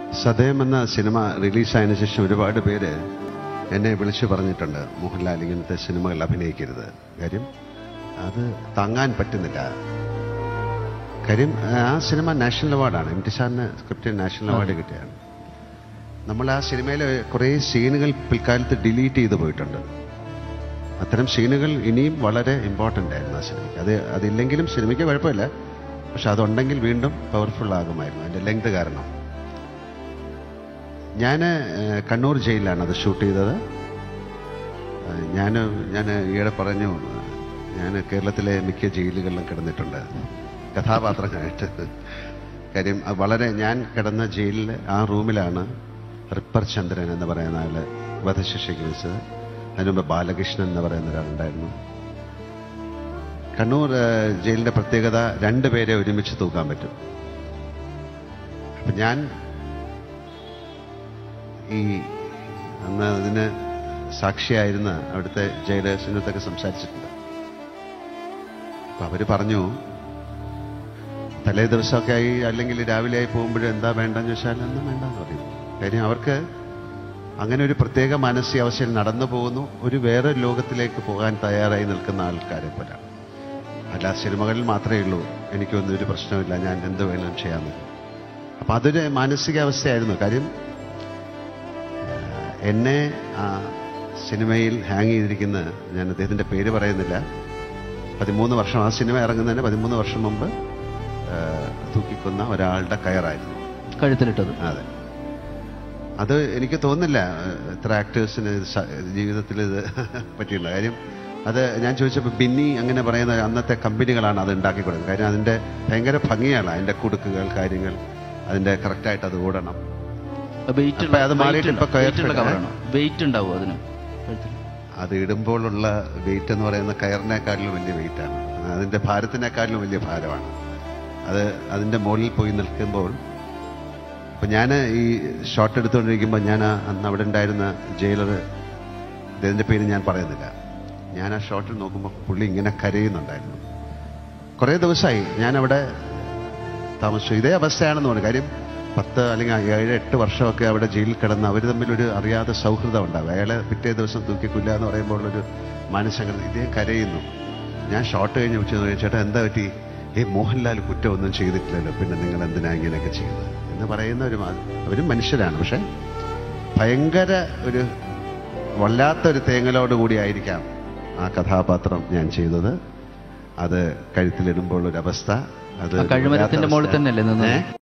സദയം എന്ന സിനിമ റിലീസായതിനു ശേഷം ഒരുപാട് പേര് എന്നെ വിളിച്ചു പറഞ്ഞിട്ടുണ്ട് മോഹൻലാൽ ഇങ്ങനത്തെ സിനിമകൾ അഭിനയിക്കരുത് കാര്യം അത് താങ്ങാൻ പറ്റുന്നില്ല കാര്യം ആ സിനിമ നാഷണൽ അവാർഡാണ് എം ടി സാറിന് സ്ക്രിപ്റ്റിന് നാഷണൽ അവാർഡ് കിട്ടിയാണ് നമ്മൾ ആ സിനിമയിലെ കുറേ സീനുകൾ പിൽക്കാലത്ത് ഡിലീറ്റ് ചെയ്തു പോയിട്ടുണ്ട് അത്തരം സീനുകൾ ഇനിയും വളരെ ഇമ്പോർട്ടൻ്റ് ആയിരുന്നു ആ സിനിമയ്ക്ക് അത് അതില്ലെങ്കിലും സിനിമയ്ക്ക് കുഴപ്പമില്ല പക്ഷെ അതുണ്ടെങ്കിൽ വീണ്ടും പവർഫുൾ ആകുമായിരുന്നു അതിൻ്റെ ലെങ്ത് കാരണം ഞാൻ കണ്ണൂർ ജയിലിലാണ് അത് ഷൂട്ട് ചെയ്തത് ഞാൻ ഞാൻ ഈയിടെ പറഞ്ഞു ഞാൻ കേരളത്തിലെ മിക്ക ജയിലുകളിലും കിടന്നിട്ടുണ്ട് കഥാപാത്രങ്ങളായിട്ട് കാര്യം അത് വളരെ ഞാൻ കിടന്ന ജയിലിൽ ആ റൂമിലാണ് റിപ്പർ ചന്ദ്രൻ എന്ന് പറയുന്ന ആള് വധശിക്ഷയ്ക്ക് വെച്ചത് അതിനു മുമ്പ് ബാലകൃഷ്ണൻ എന്ന് പറയുന്ന ഒരാളുണ്ടായിരുന്നു കണ്ണൂർ ഏഹ്, ജയിലിന്റെ പ്രത്യേകത രണ്ടുപേരെ ഒരുമിച്ച് തൂക്കാൻ പറ്റും അപ്പൊ ഞാൻ ഈ അന്ന് അതിന് സാക്ഷിയായിരുന്ന അവിടുത്തെ ജയിലേഴ്സിൻ്റെ അടുത്തൊക്കെ സംസാരിച്ചിട്ടുണ്ട് അപ്പൊ അവര് പറഞ്ഞു തലേ ദിവസമൊക്കെ ആയി അല്ലെങ്കിൽ രാവിലെ ആയി പോകുമ്പോഴും എന്താ വേണ്ടെന്ന് ചോദിച്ചാൽ ഒന്നും വേണ്ടെന്ന് പറയും കാര്യം അവർക്ക് അങ്ങനെ ഒരു പ്രത്യേക മാനസികാവസ്ഥയിൽ നടന്നു പോകുന്നു ഒരു വേറെ ലോകത്തിലേക്ക് പോകാൻ തയ്യാറായി നിൽക്കുന്ന ആൾക്കാരെ പോലാണ് അല്ല സിനിമകളിൽ മാത്രമേ ഉള്ളൂ എനിക്കൊന്നും ഒരു പ്രശ്നമില്ല ഞാൻ എന്ത് വേണം ചെയ്യാമെന്ന് അപ്പൊ അതൊരു മാനസികാവസ്ഥയായിരുന്നു കാര്യം ആഹ്, എന്നെ ആ സിനിമയിൽ ഹാങ് ചെയ്തിരിക്കുന്ന ഞാൻ അദ്ദേഹത്തിന്റെ പേര് പറയുന്നില്ല പതിമൂന്ന് വർഷം ആ സിനിമ ഇറങ്ങുന്നതിന് പതിമൂന്ന് വർഷം മുമ്പ് ആഹ്, തൂക്കിക്കൊന്ന ഒരാളുടെ കയറായിരുന്നു കഴുത്തിലിട്ടത് അതെ അത് എനിക്ക് തോന്നുന്നില്ല ഏഹ്, ഇത്ര ആക്ടേഴ്സിന് ഇത് സ- ജീവിതത്തിൽ ഇത് പറ്റിയുള്ള കാര്യം അത് ഞാൻ ചോദിച്ചപ്പോൾ ബിന്നി അങ്ങനെ പറയുന്ന അന്നത്തെ കമ്പനികളാണ് അത് ഉണ്ടാക്കി കൊടുക്കുന്നത് കാര്യം അതിന്റെ ഭയങ്കര ഭംഗിയാണ് അതിന്റെ കുടുക്കുകൾ കാര്യങ്ങൾ അതിന്റെ കറക്റ്റായിട്ട് അത് ഓടണം വെയിറ്റ് അപ്പൊ അത് മാറിയിട്ട് ഇപ്പൊ കയർ ഉള്ള ഫിറ്റ് കവറാണോ വെയിറ്റ് ഉണ്ടാവും അതിന് കഴുത്തിൽ അത് ഇടുമ്പോഴുള്ള വെയിറ്റ് എന്ന് പറയുന്ന കയറിനേക്കാളിലും വലിയ വെയിറ്റാണ് അതിന്റെ ഭാരത്തിനേക്കാളിലും വലിയ ഭാരമാണ് അത് അതിന്റെ മുകളിൽ പോയി നിൽക്കുമ്പോൾ അപ്പൊ ഞാൻ ഈ ഷോട്ട് എടുത്തുകൊണ്ടിരിക്കുമ്പോൾ ഞാൻ ആ അന്ന് അവിടെ ഉണ്ടായിരുന്ന ജയിലർ ഇതിന്റെ പേര് ഞാൻ പറയുന്നില്ല ഞാൻ ആ ഷോട്ടിൽ നോക്കുമ്പോൾ പുള്ളി ഇങ്ങനെ കരയുന്നുണ്ടായിരുന്നു കുറേ ദിവസമായി ഞാൻ അവിടെ താമസിച്ചു ഇതേ അവസ്ഥയാണെന്ന് തോന്നുന്നു കാര്യം പത്ത് അല്ലെങ്കിൽ ഏഴ് എട്ട് വർഷമൊക്കെ അവിടെ ജയിലിൽ കിടന്ന് അവർ തമ്മിലൊരു അറിയാതെ സൗഹൃദം ഉണ്ടാവും അയാളെ പിറ്റേ ദിവസം തൂക്കിക്കൊല്ലുക എന്ന് പറയുമ്പോൾ ഒരു മാനസംഗതി ഇതേ കരയുന്നു ഞാൻ ഷോട്ട് കഴിഞ്ഞ് വെച്ച് നോക്കി, ചേട്ടാ എന്താ പറ്റി ഏ മോഹൻലാൽ കുറ്റമൊന്നും ചെയ്തിട്ടില്ലല്ലോ പിന്നെ നിങ്ങൾ എന്തിനാ ഇങ്ങനെയൊക്കെ ചെയ്യുന്നത് എന്ന് പറയുന്ന ഒരു മാ- അവരും മനുഷ്യരാണ് പക്ഷെ ഭയങ്കര ഒരു വല്ലാത്തൊരു തേങ്ങലോടുകൂടി ആയിരിക്കാം ആ കഥാപാത്രം ഞാൻ ചെയ്തത് അത് കഴുത്തിലിടുമ്പോൾ ഒരു അവസ്ഥ അത് ആ കഴുമരത്തിന്റെ മുകളിൽ വല്ലാത്ത തന്നെയല്ലേ അവസ്ഥ. നിന്നത് ഏ?